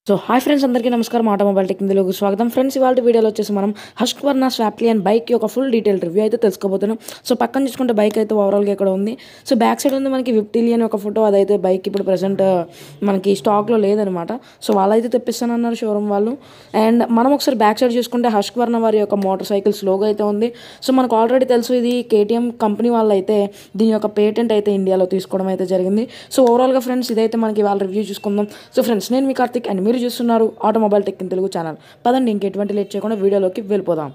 So hi friends అందరికీ నమస్కారం automobile tech ఇందులోకి స్వాగతం ఫ్రెండ్స్ ఇవాళ వీడియోలో వచ్చేసి మనం హస్క్వర్నా స్వాప్లీ అండ్ బైక్ యొక్క ఫుల్ డీటెయిల్ రివ్యూ అయితే తెలుసుకోబోతున్నాం సో పక్కన చూసుకుంటే బైక్ అయితే ఓవరాల్గా ఇక్కడ ఉంది సో బ్యాక్ సైడ్ ఉంది మనకి విప్టిలి అని ఒక ఫోటో అదైతే బైక్ ఇప్పుడు ప్రజెంట్ మనకి స్టాక్లో లేదనమాట సో వాళ్ళైతే తెప్పిస్తానన్నారు షోరూమ్ వాళ్ళు అండ్ మనం ఒకసారి బ్యాక్ సైడ్ చూసుకుంటే హస్క్వర్నా వారి యొక్క మోటార్ సైకిల్స్ లోగో అయితే ఉంది సో మనకు ఆల్రెడీ తెలుసు ఇది కేటీఎం కంపెనీ వాళ్ళు అయితే దీని యొక్క పేటెంట్ అయితే ఇండియాలో తీసుకోవడం అయితే జరిగింది సో ఓవరాల్గా ఫ్రెండ్స్ ఇదైతే మనకి వాళ్ళ రివ్యూ చూసుకుందాం సో ఫ్రెండ్స్ నేను మీ కార్తిక్ అండ్ మీరు చూస్తున్నారు automobile tech in Telugu channel పదండి ఇంకెటువంటి లేట్ చేయకుండా వీడియోలోకి వెళ్ళిపోదాం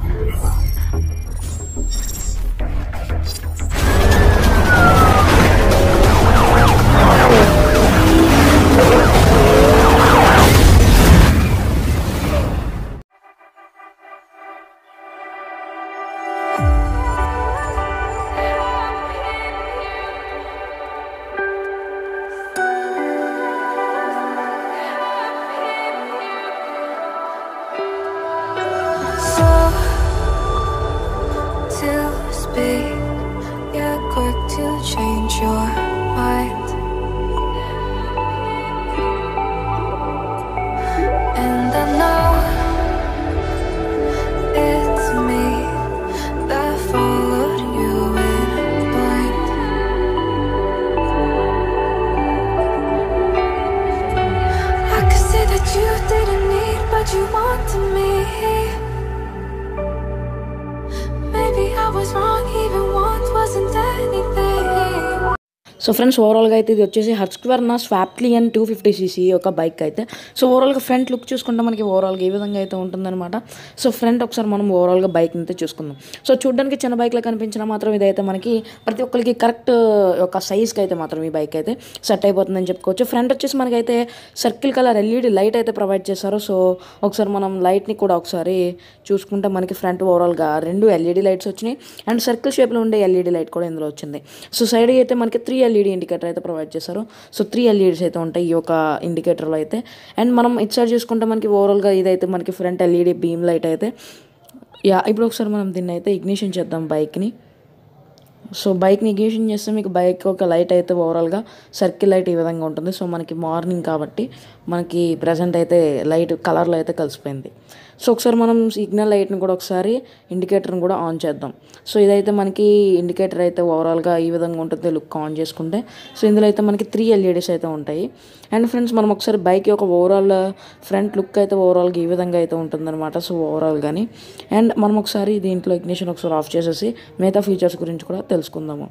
Slow to speak, yeah, quick to change your mind. And I know it's me that followed you in blind. I could say that you didn't need, but you wanted me. Maybe I was wrong, even once wasn't anything. So friends ఓవరాల్గా అయితే ఇది వచ్చేసి Husqvarna Svartpilen two fifty CC ఒక bike అయితే so ఓవరాల్గా front look చూసుకుంటే మనకి ఓవరాల్గా ఏ విధంగా అయితే ఉంటుందన్నమాట సో ఫ్రంట్ ఒకసారి మనం ఓవరాల్గా బైక్ని అయితే చూసుకుందాం సో చూడడానికి చిన్న బైక్లో కనిపించినా మాత్రం ఇదైతే మనకి ప్రతి ఒక్కరికి కరెక్ట్ ఒక సైజ్కి అయితే మాత్రం ఈ బైక్ అయితే సెట్ అయిపోతుందని చెప్పుకోవచ్చు ఫ్రంట్ వచ్చేసి మనకైతే సర్కిల్ కలర్ ఎల్ఈడి లైట్ అయితే ప్రొవైడ్ చేశారు సో ఒకసారి మనం లైట్ని కూడా ఒకసారి చూసుకుంటే మనకి ఫ్రంట్ ఓవరాల్గా రెండు ఎల్ఈడి లైట్స్ వచ్చినాయి అండ్ సర్కిల్ షేప్లో ఉండే ఎల్ఈడి లైట్ కూడా ఇందులో వచ్చింది సో సైడ్ అయితే మనకి త్రీ ఎల్ఈడి ఇండికేటర్ అయితే ప్రొవైడ్ చేశారు సో త్రీ ఎల్ఈడీస్ అయితే ఉంటాయి ఈ యొక్క ఇండికేటర్లో అయితే అండ్ మనం ఇటు సైడ్ చూసుకుంటే మనకి ఓవరాల్గా ఇదైతే మనకి ఫ్రంట్ ఎల్ఈడి బీమ్ లైట్ అయితే యా ఇప్పుడు ఒకసారి మనం దీన్ని అయితే ఇగ్నిషన్ చేద్దాం బైక్ని సో బైక్ని ఇగ్నిషన్ చేస్తే మీకు బైక్ ఒక లైట్ అయితే ఓవరాల్గా సర్కిల్ లైట్ ఈ విధంగా ఉంటుంది సో మనకి మార్నింగ్ కాబట్టి మనకి ప్రజెంట్ అయితే లైట్ కలర్లో అయితే కలిసిపోయింది సో ఒకసారి మనం సిగ్నల్ లైట్ని కూడా ఒకసారి ఇండికేటర్ని కూడా ఆన్ చేద్దాం సో ఇదైతే మనకి ఇండికేటర్ అయితే ఓవరాల్గా ఈ విధంగా ఉంటుంది లుక్ ఆన్ చేసుకుంటే సో ఇందులో అయితే మనకి త్రీ ఎల్ఈడీస్ అయితే ఉంటాయి అండ్ ఫ్రెండ్స్ మనం ఒకసారి బైక్ యొక్క ఓవరాల్ ఫ్రంట్ లుక్ అయితే ఓవరాల్గా ఈ విధంగా అయితే ఉంటుందన్నమాట సో ఓవరాల్ కానీ అండ్ మనం ఒకసారి దీంట్లో ఇగ్నిషన్ ఒకసారి ఆఫ్ చేసేసి మిగతా ఫీచర్స్ గురించి కూడా తెలుసుకుందాము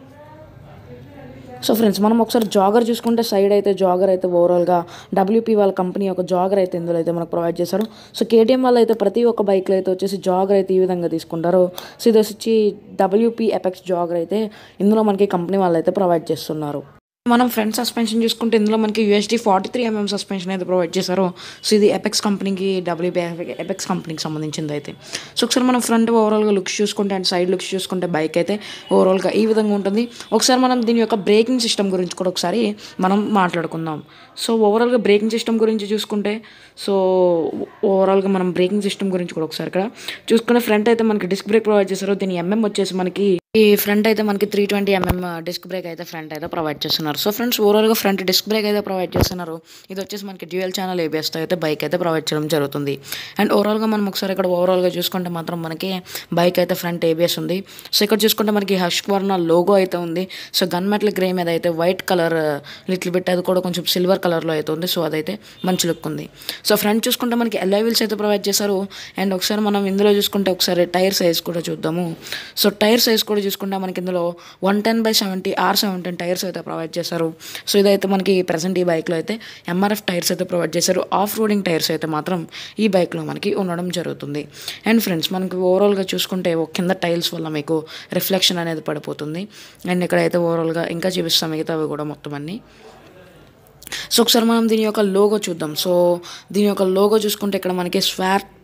సో ఫ్రెండ్స్ మనం ఒకసారి జాగర్ చూసుకుంటే సైడ్ అయితే జాగర్ అయితే ఓవరాల్గా డబ్ల్యూపీ వాళ్ళ కంపెనీ ఒక జాగర్ అయితే ఇందులో అయితే మనకు ప్రొవైడ్ చేశారు సో కేటీఎం వాళ్ళు అయితే ప్రతి ఒక్క బైక్లో అయితే వచ్చేసి జాగర్ అయితే ఈ విధంగా తీసుకుంటారు సో ఇది వచ్చి డబ్ల్యూపీ ఎపెక్స్ జాగర్ అయితే ఇందులో మనకి కంపెనీ వాళ్ళు అయితే ప్రొవైడ్ చేస్తున్నారు మనం ఫ్రంట్ సస్పెన్షన్ చూసుకుంటే ఇందులో మనకి UST forty three MM suspension అయితే ప్రొవైడ్ చేశారు సో ఇది ఎపెక్స్ కంపెనీకి డబ్ల్యూబీ ఎపెక్స్ కంపెనీకి సంబంధించింది అయితే సో ఒకసారి మనం ఫ్రంట్ ఓవరాల్గా లుక్స్ చూసుకుంటే అండ్ సైడ్ లుక్స్ చూసుకుంటే బైక్ అయితే ఓవరాల్గా ఈ విధంగా ఉంటుంది ఒకసారి మనం దీని యొక్క బ్రేకింగ్ సిస్టమ్ గురించి కూడా ఒకసారి మనం మాట్లాడుకుందాం సో ఓవరాల్గా బ్రేకింగ్ సిస్టమ్ గురించి చూసుకుంటే సో ఓవరాల్గా మనం బ్రేకింగ్ సిస్టమ్ గురించి కూడా ఒకసారి ఇక్కడ చూసుకుంటే ఫ్రంట్ అయితే మనకి డిస్క్ బ్రేక్ ప్రొవైడ్ చేశారు దీని ఎంఎం వచ్చేసి మనకి ఈ ఫ్రంట్ అయితే మనకి three twenty MM disc brake అయితే ఫ్రంట్ అయితే ప్రొవైడ్ చేస్తున్నారు సో ఫ్రెండ్స్ ఓవరాల్గా ఫ్రంట్ డిస్క్ బ్రేక్ అయితే ప్రొవైడ్ చేస్తున్నారు ఇది వచ్చేసి మనకి డ్యూయల్ ఛానల్ ఏబిఎస్తో అయితే బైక్ అయితే ప్రొవైడ్ చేయడం జరుగుతుంది అండ్ ఓవరాల్గా మనం ఒకసారి ఇక్కడ ఓవరాల్గా చూసుకుంటే మాత్రం మనకి బైక్ అయితే ఫ్రంట్ ఏబిఎస్ ఉంది సో ఇక్కడ చూసుకుంటే మనకి హష్వర్ణ లోగో అయితే ఉంది సో గన్ మెటల్ గ్రే మీద అయితే వైట్ కలర్ లిటిల్ బిట్ అది కూడా కొంచెం సిల్వర్ కలర్లో అయితే ఉంది సో అదైతే మంచి లుక్ ఉంది సో ఫ్రంట్ చూసుకుంటే మనకి ఎల్ఐ వీల్స్ అయితే ప్రొవైడ్ చేశారు అండ్ ఒకసారి మనం ఇందులో చూసుకుంటే ఒకసారి టైర్ సైజ్ కూడా చూద్దాము సో టైర్ సైజ్ కూడా చూసుకుంటే మనకి ఇందులో one ten by seventy R seventeen tyres అయితే ప్రొవైడ్ చేశారు సో ఇదైతే మనకి ప్రజెంట్ ఈ బైక్లో అయితే ఎంఆర్ఎఫ్ టైర్స్ అయితే ప్రొవైడ్ చేశారు ఆఫ్ రోడింగ్ టైర్స్ అయితే మాత్రం ఈ బైక్లో మనకి ఉండడం జరుగుతుంది అండ్ ఫ్రెండ్స్ మనకి ఓవరాల్గా చూసుకుంటే ఒక కింద టైల్స్ వల్ల మీకు రిఫ్లెక్షన్ అనేది పడిపోతుంది అండ్ ఇక్కడైతే ఓవరాల్గా ఇంకా చూపిస్తాం మిగతావి కూడా మొత్తం అన్నీ సో ఒకసారి మనం దీని యొక్క లోగో చూద్దాం సో దీని యొక్క లోగో చూసుకుంటే ఇక్కడ మనకి 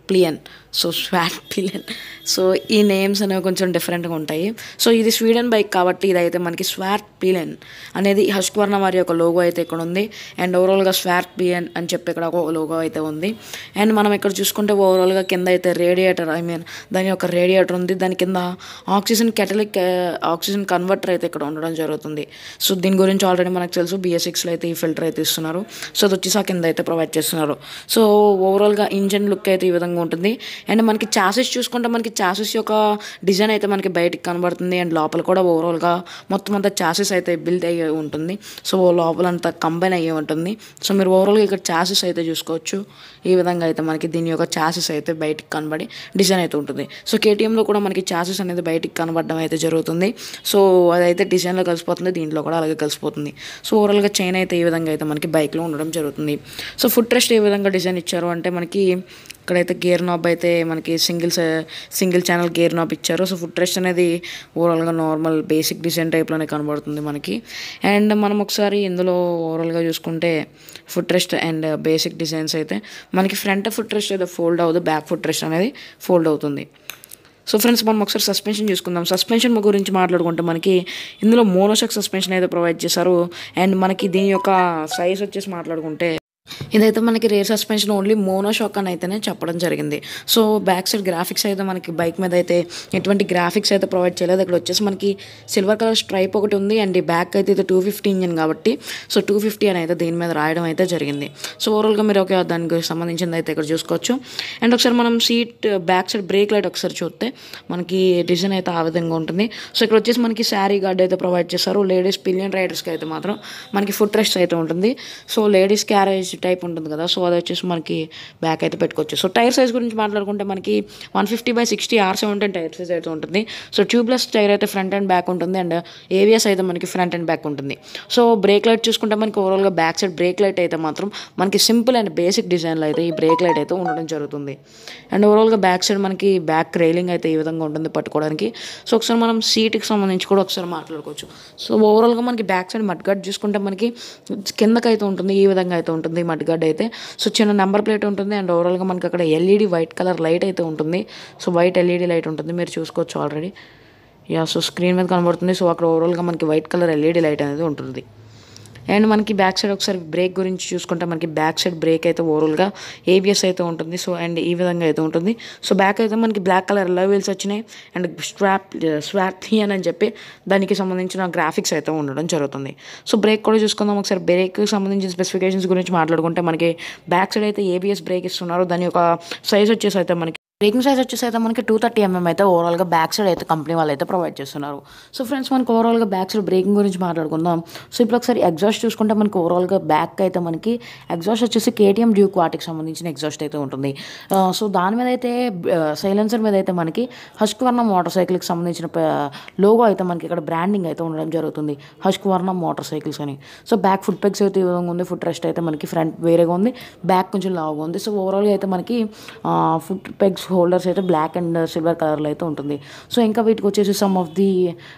Svartpilen so Svartpilen so ఈ నేమ్స్ అనేవి కొంచెం డిఫరెంట్గా ఉంటాయి సో ఇది స్వీడన్ బైక్ కాబట్టి ఇదైతే మనకి స్వాట్ ప్లియన్ అనేది హస్క్వర్ణ వారి యొక్క లోగో అయితే ఇక్కడ ఉంది అండ్ ఓవరాల్గా స్వాట్ ప్లియన్ అని చెప్పి ఇక్కడ ఒక లోగో అయితే ఉంది అండ్ మనం ఇక్కడ చూసుకుంటే ఓవరాల్గా కింద అయితే రేడియేటర్ ఐ మీన్ దాని యొక్క రేడియేటర్ ఉంది దాని కింద ఆక్సిజన్ కెటలిక్ ఆక్సిజన్ కన్వర్టర్ అయితే ఇక్కడ ఉండడం జరుగుతుంది సో దీని గురించి ఆల్రెడీ మనకు తెలుసు బిఎస్ సిక్స్లో అయితే ఈ ఫిల్టర్ అయితే ఇస్తున్నారు సో అది వచ్చేసి ఆ కింద అయితే ప్రొవైడ్ చేస్తున్నారు సో ఓవరాల్గా ఇంజన్ లుక్ అయితే ఈ విధంగా ఉంటుంది అండ్ మనకి చాసెస్ చూసుకుంటే మనకి చాసెస్ యొక్క డిజైన్ అయితే మనకి బయటికి కనబడుతుంది అండ్ లోపల కూడా ఓవరాల్గా మొత్తం అంతా చాసెస్ అయితే బిల్డ్ అయ్యి ఉంటుంది సో లోపల అంతా కంబైన్ అయ్యి ఉంటుంది సో మీరు ఓవరాల్గా ఇక్కడ చాసెస్ అయితే చూసుకోవచ్చు ఈ విధంగా అయితే మనకి దీని యొక్క చాసెస్ అయితే బయటికి కనబడి డిజైన్ అయితే ఉంటుంది సో కేటీఎంలో కూడా మనకి చాసెస్ అనేది బయటికి కనబడడం అయితే జరుగుతుంది సో అదైతే డిజైన్లో కలిసిపోతుంది దీంట్లో కూడా అలాగే కలిసిపోతుంది సో ఓవరాల్గా చైన్ అయితే ఈ విధంగా అయితే మనకి బైక్లో ఉండడం జరుగుతుంది సో ఫుట్ రెస్ట్ ఏ విధంగా డిజైన్ ఇచ్చారు అంటే మనకి ఇక్కడైతే గేర్ నాబ్ అయితే మనకి single single channel gear knob ఇచ్చారు సో ఫుట్ రెస్ట్ అనేది ఓవరాల్గా నార్మల్ బేసిక్ డిజైన్ టైప్లోనే కనబడుతుంది మనకి అండ్ మనం ఒకసారి ఇందులో ఓవరాల్గా చూసుకుంటే foot rest and basic designs అయితే మనకి ఫ్రంట్ ఫుట్ రెస్ట్ అయితే ఫోల్డ్ అవుతుంది బ్యాక్ ఫుట్ రెస్ట్ అనేది ఫోల్డ్ అవుతుంది సో ఫ్రెండ్స్ మనం ఒకసారి సస్పెన్షన్ చూసుకుందాం సస్పెన్షన్ గురించి మాట్లాడుకుంటే మనకి ఇందులో మోనోషక్ సస్పెన్షన్ అయితే ప్రొవైడ్ చేశారు అండ్ మనకి దీని యొక్క సైజ్ వచ్చేసి మాట్లాడుకుంటే ఇదైతే మనకి రేర్ సస్పెన్షన్ ఓన్లీ మోనోషాక్ అని అయితేనే చెప్పడం జరిగింది సో బ్యాక్ సైడ్ గ్రాఫిక్స్ అయితే మనకి బైక్ మీద అయితే ఎటువంటి గ్రాఫిక్స్ అయితే ప్రొవైడ్ చేయలేదు ఇక్కడ వచ్చేసి మనకి సిల్వర్ కలర్ స్ట్రైప్ ఒకటి ఉంది అండ్ ఈ బ్యాక్ అయితే ఇది టూ ఫిఫ్టీ ఇంజిన్ కాబట్టి సో టూ ఫిఫ్టీ అని అయితే దీని మీద రాయడం అయితే జరిగింది సో ఓవరాల్గా మీరు ఒక దానికి సంబంధించింది అయితే ఇక్కడ చూసుకోవచ్చు అండ్ ఒకసారి మనం seat back side brake light ఒకసారి చూస్తే మనకి డిజైన్ అయితే ఆ విధంగా ఉంటుంది సో ఇక్కడ వచ్చేసి మనకి శారీ గార్డ్ అయితే ప్రొవైడ్ చేస్తారు లేడీస్ పిలియన్ రైడర్స్కి అయితే మాత్రం మనకి ఫుట్ రెస్ట్ అయితే ఉంటుంది సో లేడీస్ క్యారేజ్ టైప్ ఉంటుంది కదా సో అది వచ్చేసి మనకి బ్యాక్ అయితే పెట్టుకోవచ్చు సో టైర్ సైజ్ గురించి మాట్లాడుకుంటే మనకి one fifty by sixty R seventeen tyre size అయితే ఉంటుంది సో ట్యూబ్లెస్ టైర్ అయితే ఫ్రంట్ అండ్ బ్యాక్ ఉంటుంది అండ్ ఏవిఎస్ అయితే మనకి ఫ్రంట్ అండ్ బ్యాక్ ఉంటుంది సో బ్రేక్ లైట్ చూసుకుంటే మనకి ఓవరాల్గా బ్యాక్ సైడ్ బ్రేక్ లైట్ అయితే మాత్రం మనకి సింపుల్ అండ్ బేసిక్ డిజైన్లో అయితే ఈ బ్రేక్ లైట్ అయితే ఉండడం జరుగుతుంది అండ్ ఓవరాల్గా బ్యాక్ సైడ్ మనకి బ్యాక్ రైలింగ్ అయితే ఈ విధంగా ఉంటుంది పట్టుకోవడానికి సో ఒకసారి మనం సీట్కి సంబంధించి కూడా ఒకసారి మాట్లాడుకోవచ్చు సో ఓవరాల్గా మనకి బ్యాక్ సైడ్ మడ్ గార్డ్ చూసుకుంటే మనకి కిందకైతే ఉంటుంది ఈ విధంగా అయితే ఉంటుంది మడ్ గార్డ్ అయితే సో చిన్న నెంబర్ ప్లేట్ ఉంటుంది అండ్ ఓవరాల్గా మనకి అక్కడ ఎల్ఈడి వైట్ కలర్ లైట్ అయితే ఉంటుంది సో వైట్ ఎల్ఈడి లైట్ ఉంటుంది మీరు చూసుకోవచ్చు ఆల్రెడీ యా సో స్క్రీన్ మీద కనబడుతుంది సో అక్కడ ఓవరాల్గా మనకి వైట్ కలర్ ఎల్ఈడి లైట్ అనేది ఉంటుంది అండ్ మనకి బ్యాక్ సైడ్ ఒకసారి బ్రేక్ గురించి చూసుకుంటే మనకి బ్యాక్ సైడ్ బ్రేక్ అయితే ఓవరాల్గా ఏబిఎస్ అయితే ఉంటుంది సో అండ్ ఈ విధంగా అయితే ఉంటుంది సో బ్యాక్ అయితే మనకి బ్లాక్ కలర్ లవ్ వీల్స్ వచ్చినాయి అండ్ స్వాప్ స్వాప్లియన్ అని చెప్పి దానికి సంబంధించిన గ్రాఫిక్స్ అయితే ఉండడం జరుగుతుంది సో బ్రేక్ కూడా చూసుకుందాం ఒకసారి బ్రేక్ సంబంధించిన స్పెసిఫికేషన్స్ గురించి మాట్లాడుకుంటే మనకి బ్యాక్ సైడ్ అయితే ఏబిఎస్ బ్రేక్ ఇస్తున్నారు దాని యొక్క సైజ్ వచ్చేసి అయితే మనకి బ్రేకింగ్ సైజ్ వచ్చేసి అయితే మనకి టూ థర్టీ ఎంఎం అయితే ఓవరాల్గా బ్యాక్ సైడ్ అయితే కంపెనీ వాళ్ళు అయితే ప్రొవైడ్ చేస్తున్నారు సో ఫ్రెండ్స్ మనకి ఓవరాల్గా బ్యాక్ సైడ్ బ్రేకింగ్ గురించి మాట్లాడుకుందాం సో ఇప్పుడు ఒకసారి ఎగ్జాస్ట్ చూసుకుంటే మనకి ఓవరాల్గా బ్యాక్ అయితే మనకి ఎగ్జాస్ట్ వచ్చేసి కేటీఎం డ్యూక్ వాటికి సంబంధించిన ఎగ్జాస్ట్ అయితే ఉంటుంది ఆ, సో దాని మీద అయితే సైలెన్సర్ మీద అయితే మనకి హస్క్వర్ణ మోటార్ సైకిల్కి సంబంధించిన లోగో అయితే మనకి ఇక్కడ బ్రాండింగ్ అయితే ఉండడం జరుగుతుంది హస్క్వర్ణ మోటార్ సైకిల్స్ అని సో బ్యాక్ ఫుట్ పెగ్స్ అయితే ఈ విధంగా ఉంది ఫుట్ రెస్ట్ అయితే మనకి ఫ్రంట్ వేరేగా ఉంది బ్యాక్ కొంచెం లావుగా ఉంది సో ఓవరాల్గా అయితే మనకి ఫుట్ పెగ్స్ హోల్డర్స్ అయితే బ్లాక్ అండ్ సిల్వర్ కలర్లో అయితే ఉంటుంది సో ఇంకా వీటికి వచ్చేసి సమ్ ఆఫ్ ది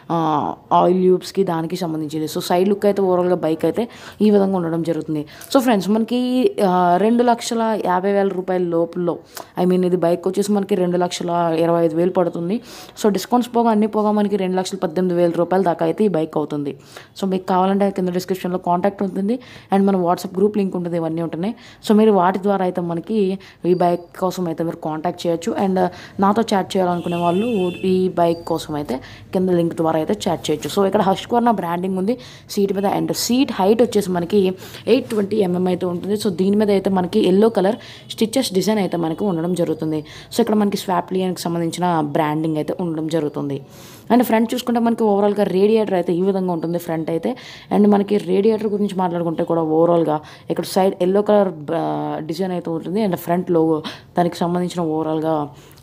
ఆయిల్ ట్యూబ్స్కి దానికి సంబంధించింది సో సైడ్ లుక్ అయితే ఓవరాల్గా బైక్ అయితే ఈ విధంగా ఉండడం జరుగుతుంది సో ఫ్రెండ్స్ మనకి ఆ, రెండు లక్షల యాభై వేల రూపాయల లోపల ఐ మీన్ ఇది బైక్ వచ్చేసి మనకి రెండు లక్షల ఇరవై ఐదు వేలు పడుతుంది సో డిస్కౌంట్స్ పోగా అన్ని పోగా మనకి రెండు లక్షల పద్దెనిమిది వేల రూపాయల దాకా అయితే ఈ బైక్ అవుతుంది సో మీకు కావాలంటే కింద డిస్క్రిప్షన్లో కాంటాక్ట్ ఉంటుంది అండ్ మన వాట్సాప్ గ్రూప్ లింక్ ఉంటుంది ఇవన్నీ ఉంటున్నాయి సో మీరు వాటి ద్వారా అయితే మనకి ఈ బైక్ కోసం అయితే మీరు కాంటాక్ట్ చేయొచ్చు అండ్ నాతో చాట్ చేయాలనుకునే వాళ్ళు ఈ బైక్ కోసం అయితే కింద లింక్ ద్వారా అయితే చాట్ చేయొచ్చు సో ఇక్కడ హస్కోర్న బ్రాండింగ్ ఉంది సీట్ మీద అండ్ సీట్ హైట్ వచ్చేసి మనకి ఎయిట్ ట్వంటీ ఎంఎం అయితే ఉంటుంది సో దీని మీద అయితే మనకి ఎల్లో కలర్ స్టిచెస్ డిజైన్ అయితే మనకి ఉండడం జరుగుతుంది సో ఇక్కడ మనకి స్వాప్లియన్కి సంబంధించిన బ్రాండింగ్ అయితే ఉండడం జరుగుతుంది అండ్ ఫ్రంట్ చూసుకుంటే మనకి ఓవరాల్గా రేడియేటర్ అయితే ఈ విధంగా ఉంటుంది ఫ్రంట్ అయితే అండ్ మనకి రేడియేటర్ గురించి మాట్లాడుకుంటే కూడా ఓవరాల్గా ఇక్కడ సైడ్ ఎల్లో కలర్ డిజైన్ అయితే ఉంటుంది అండ్ ఫ్రంట్ లోగో దానికి సంబంధించిన ఓవరాల్గా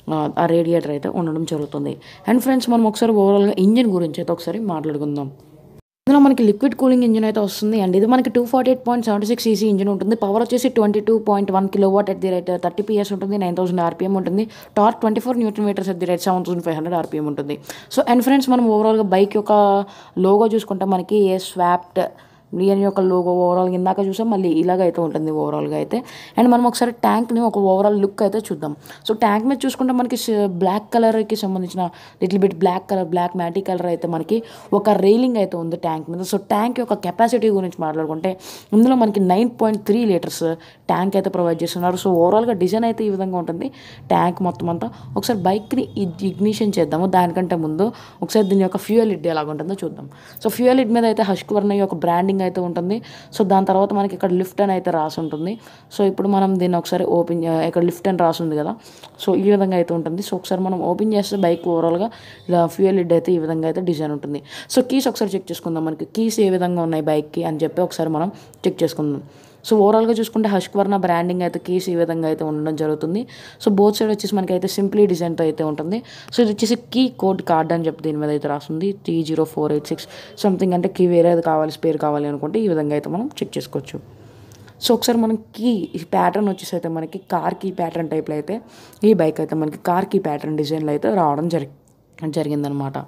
ఆ రేడియేటర్ అయితే ఉండడం జరుగుతుంది అండ్ ఫ్రెండ్స్ మనం ఒకసారి ఓవరాల్గా ఇంజిన్ గురించి అయితే ఒకసారి మాట్లాడుకుందాం ఇందులో మనకి లిక్విడ్ కూలింగ్ ఇంజిన్ అయితే వస్తుంది అండ్ ఇది మనకి two forty eight point seventy six cc engine ఉంటుంది పవర్ వచ్చేసి twenty two point one kilowatt at the rate thirty PS ఉంటుంది నైన్ థౌసండ్ ఆర్పిఎం ఉంటుంది torque twenty four newton metres at the rate seven thousand five hundred rpm ఉంటుంది so and friends మనం ఓవరాల్గా bike యొక్క logo చూసుకుంటే మనకి ఏ స్వాప్ట్ దీని యొక్క లోగో ఓవరాల్గా ఇందాక చూసాం మళ్ళీ ఇలాగ అయితే ఉంటుంది ఓవరాల్గా అయితే అండ్ మనం ఒకసారి ట్యాంక్ని ఒక ఓవరాల్ లుక్ అయితే చూద్దాం సో ట్యాంక్ మీద చూసుకుంటే మనకి బ్లాక్ కలర్కి సంబంధించిన little bit black colour black matte colour అయితే మనకి ఒక రైలింగ్ అయితే ఉంది ట్యాంక్ మీద సో ట్యాంక్ యొక్క కెపాసిటీ గురించి మాట్లాడుకుంటే ఇందులో మనకి nine point three litres tank అయితే ప్రొవైడ్ చేస్తున్నారు సో ఓవరాల్గా డిజైన్ అయితే ఈ విధంగా ఉంటుంది ట్యాంక్ మొత్తం అంతా ఒకసారి బైక్ని ఇగ్నిషన్ చేద్దాము దానికంటే ముందు ఒకసారి దీని యొక్క ఫ్యూయల్ లిడ్ ఎలాగ ఉంటుందో చూద్దాం సో ఫ్యూయల్ లిడ్ మీద అయితే హష్క్వర్ణ యొక్క బ్రాండింగ్ అయితే ఉంటుంది సో దాని తర్వాత మనకి ఇక్కడ లిఫ్ట్ అని అయితే రాసి ఉంటుంది సో ఇప్పుడు మనం దీన్ని ఒకసారి ఓపెన్ ఇక్కడ లిఫ్ట్ అని రాసి ఉంది కదా సో ఈ విధంగా అయితే ఉంటుంది సో ఒకసారి మనం ఓపెన్ చేస్తే బైక్ ఓవరాల్గా ఇలా ఫ్యూయల్ లిడ్ అయితే ఈ విధంగా అయితే డిజైన్ ఉంటుంది సో కీస్ ఒకసారి చెక్ చేసుకుందాం మనకి కీస్ ఏ విధంగా ఉన్నాయి బైక్కి అని చెప్పి ఒకసారి మనం చెక్ చేసుకుందాం సో ఓవరాల్గా చూసుకుంటే హష్క్వర్ణ బ్రాండింగ్ అయితే కీస్ ఈ విధంగా అయితే ఉండడం జరుగుతుంది సో బోత్ సైడ్ వచ్చేసి మనకి అయితే సింప్లీ డిజైన్తో అయితే ఉంటుంది సో ఇది వచ్చేసి కీ కోడ్ కార్డ్ అని చెప్పి దీని మీద అయితే రాస్తుంది T zero four eight six something అంటే కీ వేరేది కావాలి స్పేర్ కావాలి అనుకుంటే ఈ విధంగా అయితే మనం చెక్ చేసుకోవచ్చు సో ఒకసారి మనం కీ ఈ ప్యాటర్న్ వచ్చేసి అయితే మనకి కార్ కీ ప్యాటర్న్ టైప్లో అయితే ఈ బైక్ అయితే మనకి కార్ కీ ప్యాటర్న్ డిజైన్లో అయితే రావడం జరి జరిగిందనమాట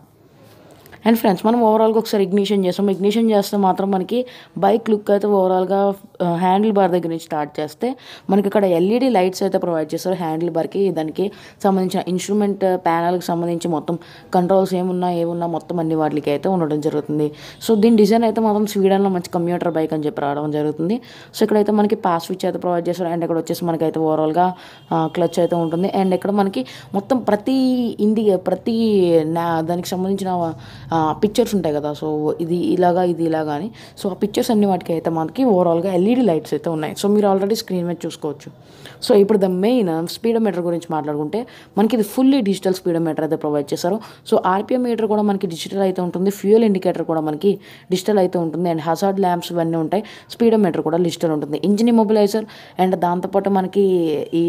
అండ్ ఫ్రెండ్స్ మనం ఓవరాల్గా ఒకసారి ఇగ్నిషన్ చేస్తాం ఇగ్నిషన్ చేస్తే మాత్రం మనకి బైక్ లుక్ అయితే ఓవరాల్గా హ్యాండిల్ బార్ దగ్గర నుంచి స్టార్ట్ చేస్తే మనకి ఇక్కడ ఎల్ఈడి లైట్స్ అయితే ప్రొవైడ్ చేస్తారు హ్యాండిల్ బార్కి దానికి సంబంధించిన ఇన్స్ట్రుమెంట్ ప్యానల్కి సంబంధించి మొత్తం కంట్రోల్స్ ఏమున్నా ఏమున్నా మొత్తం అన్ని వాటికి అయితే ఉండడం జరుగుతుంది సో దీని డిజైన్ అయితే మాత్రం స్వీడన్లో మంచి కమ్యూటర్ బైక్ అని చెప్పి రావడం జరుగుతుంది సో ఇక్కడైతే మనకి పాస్ స్విచ్ అయితే ప్రొవైడ్ చేస్తారు అండ్ ఇక్కడ వచ్చేసి మనకి అయితే ఓవరాల్గా క్లచ్ అయితే ఉంటుంది అండ్ ఇక్కడ మనకి మొత్తం ప్రతి ఇండి ప్రతి నా దానికి సంబంధించిన పిక్చర్స్ ఉంటాయి కదా సో ఇది ఇలాగా ఇది ఇలాగా అని సో ఆ పిక్చర్స్ అన్ని వాటికి అయితే మనకి ఓవరాల్గా ఎల్ఈడి లైట్స్ అయితే ఉన్నాయి సో మీరు ఆల్రెడీ స్క్రీన్ మీద చూసుకోవచ్చు సో ఇప్పుడు ద మెయిన్ స్పీడోమీటర్ గురించి మాట్లాడుకుంటే మనకి ఇది ఫుల్లీ డిజిటల్ స్పీడోమీటర్ అయితే ప్రొవైడ్ చేస్తారు సో ఆర్పిఎం మీటర్ కూడా మనకి డిజిటల్ అయితే ఉంటుంది ఫ్యూయల్ ఇండికేటర్ కూడా మనకి డిజిటల్ అయితే ఉంటుంది అండ్ హజార్డ్ ల్యాంప్స్ ఇవన్నీ ఉంటాయి స్పీడోమీటర్ కూడా డిజిటల్ ఉంటుంది ఇంజిన్ ఇమొబిలైజర్ అండ్ దాంతోపాటు మనకి ఈ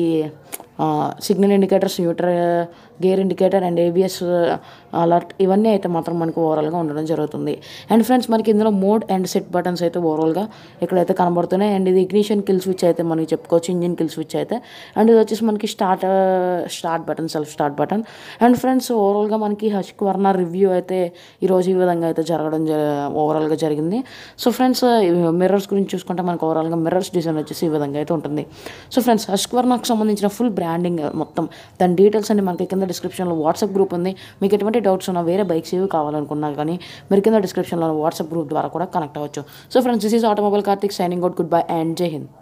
signal indicators neutral gear indicator and ABS alert ఇవన్నీ అయితే మాత్రం మనకు ఓవరాల్గా ఉండడం జరుగుతుంది అండ్ ఫ్రెండ్స్ మనకి ఇందులో మోడ్ అండ్ సెట్ బటన్స్ అయితే ఓవరాల్గా ఇక్కడైతే కనబడుతున్నాయి అండ్ ఇది ఇగ్నిషన్ కిల్ స్విచ్ అయితే మనకి చెప్పుకోవచ్చు ఇంజిన్ కిల్ స్విచ్ అయితే అండ్ ఇది వచ్చేసి మనకి start start button self start button and friends ఓవరాల్గా మనకి హష్క్ వర్ణ రివ్యూ అయితే ఈరోజు ఈ విధంగా అయితే జరగడం ఓవరాల్గా జరిగింది సో ఫ్రెండ్స్ మిర్రర్స్ గురించి చూసుకుంటే మనకు ఓవరాల్గా మిర్రర్స్ డిజైన్ వచ్చేసి ఈ విధంగా అయితే ఉంటుంది సో ఫ్రెండ్స్ హష్క్ వర్ణకు సంబంధించిన ఫుల్ బ్రాండింగ్ మొత్తం దాని డీటెయిల్స్ అన్ని మనకి కింద డిస్క్రిప్షన్లో వాట్సాప్ గ్రూప్ ఉంది మీకు ఎటువంటి డౌట్స్ ఉన్నా వేరే బైక్స్ ఏవి కావాలనుకున్నా కానీ మీరు కింద డిస్క్రిప్షన్లో వాట్సాప్ గ్రూప్ ద్వారా కూడా కనెక్ట్ అవ్వచ్చు so friends this is automobile Karthik signing out goodbye and జై హింద్